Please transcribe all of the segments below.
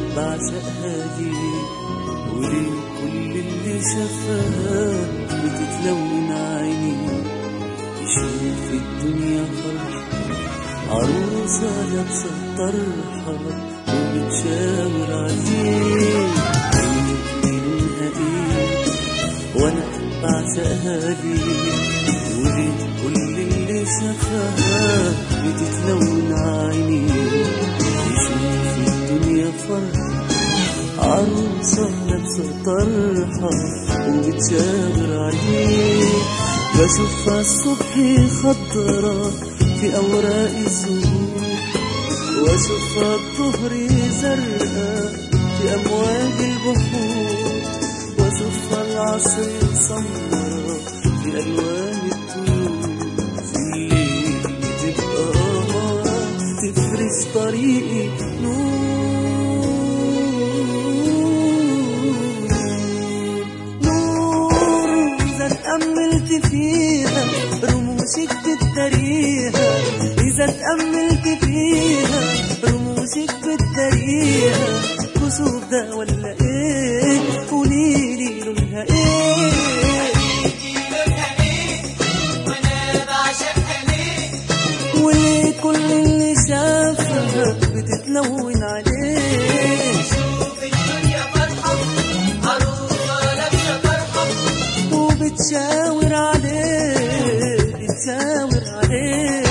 بعشقها ليه وليه كل اللي شافها بتتلون عيني يشوف الدنيا فرحة عروسة لابسة طرحة وبتشاور عليه عيني لونها ايه وانا بعشقها ليه وليه كل اللي شافها بتتلون عيني يشوف الدنيا فرحة عروسة لابسة طرحة وبتشاور عليه بشوفها الصبح خضرة في أوراق الزهور وأشوفها الظهر زرقاء في أمواج البحور وأشوفها العصر سمرة في ألوان الطيور في الليل تبقى قمرة تفرش طريقي نور نور إذا تأملت فيها رموشك بتداريها إذا تأملت فيها رموشك بتداريها كسوف ده ولا إيه قوليلي لونها إيه وليه كل اللي شافها بتتلون عليه وبتشاور عليه بتشاور عليه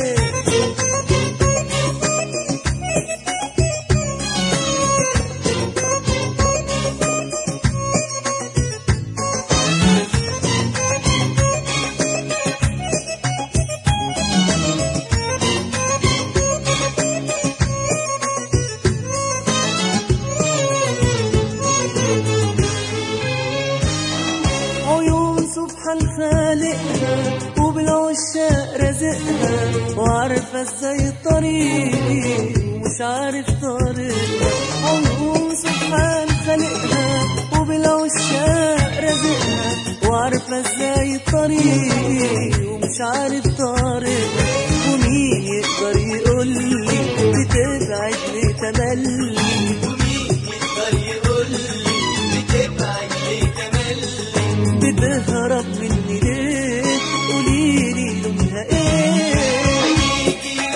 عيون سبحان خالقها وبالعشاق رازقها وعارفة ازاي طريقي ومش عارف طريقها عيون سبحان خالقها وبالعشاق رازقها وعارفة ازاي طريقي ومش عارف طريقها ومين يقدر يقولي بتبعد ليه تملي بتهرب مني ليه قوليلي لونها ايه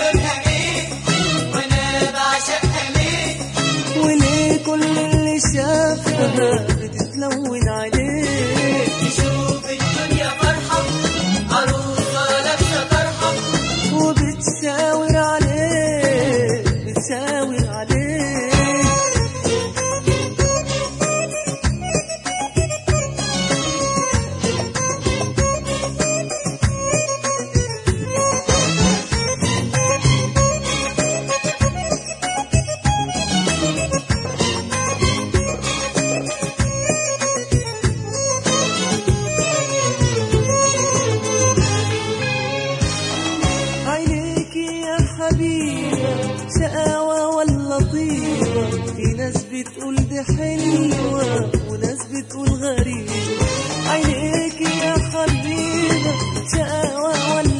وليه كل اللي شافها بتتلون عليه وبتشاور عليه بتشاور عليه عينيكي يا حبيبة شقاوة ولا طيبة في ناس بتقول دي حلوة وناس بتقول غريبة عينيكي يا حبيبة شقاوة ولا